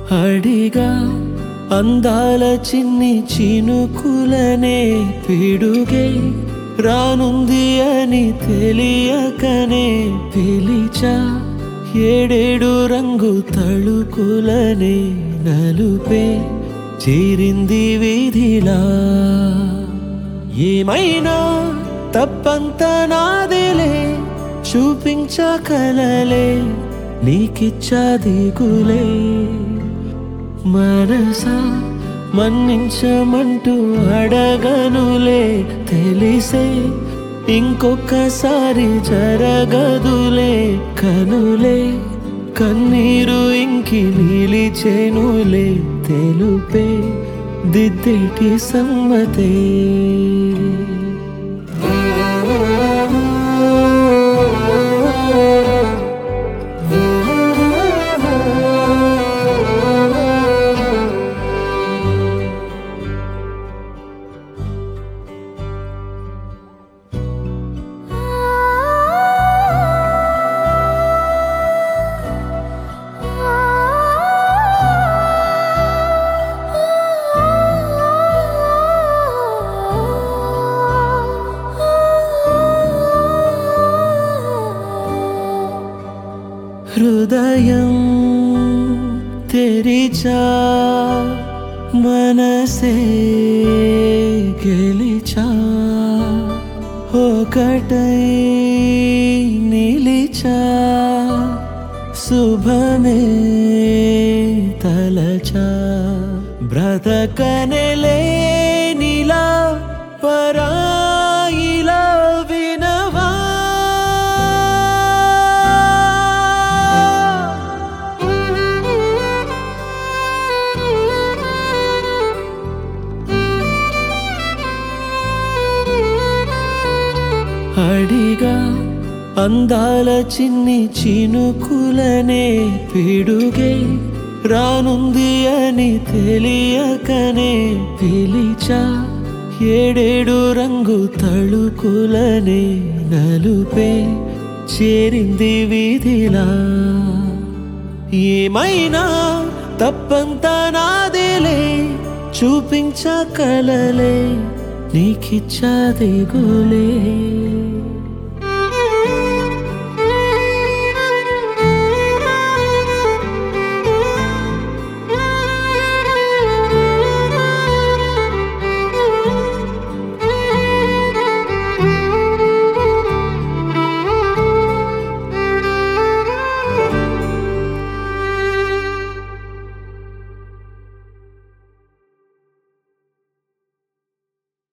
అడిగా అందాల చిన్ని చినుకులనే పిడుగే రానుంది అని తెలియకనే పిలిచా ఏడేడు రంగు తళుకులనే నలుపే చేరింది వీధిలా ఏమైనా తప్పంత నాదిలే చూపించకలలే నీకిచ్చా దిగులే మనసా మన్నించమంటూ అడగనులే తెలిసే ఇంకొకసారి జరగదులే కనులే కన్నీరు ఇంకి నిలిచేనులే తెలుపే దిద్దేటి సమ్మతే హృదయం తెరిచా మనసే గెలిచా ఒకటై నిలిచా శుభమే తలచా బ్రతకనెలే నీలా పరాయిలా వినవా అడిగా అందాల చిన్ని చినుకులనే పిడుగే రానుంది అని తెలియకనే పిలిచా ఏడేడు రంగు తళుకులనే నలుపే చేరింది వీధిలా ఏమైనా తప్పంత నాదేలే చూపించకలలే నీకిచ్చా దిగులే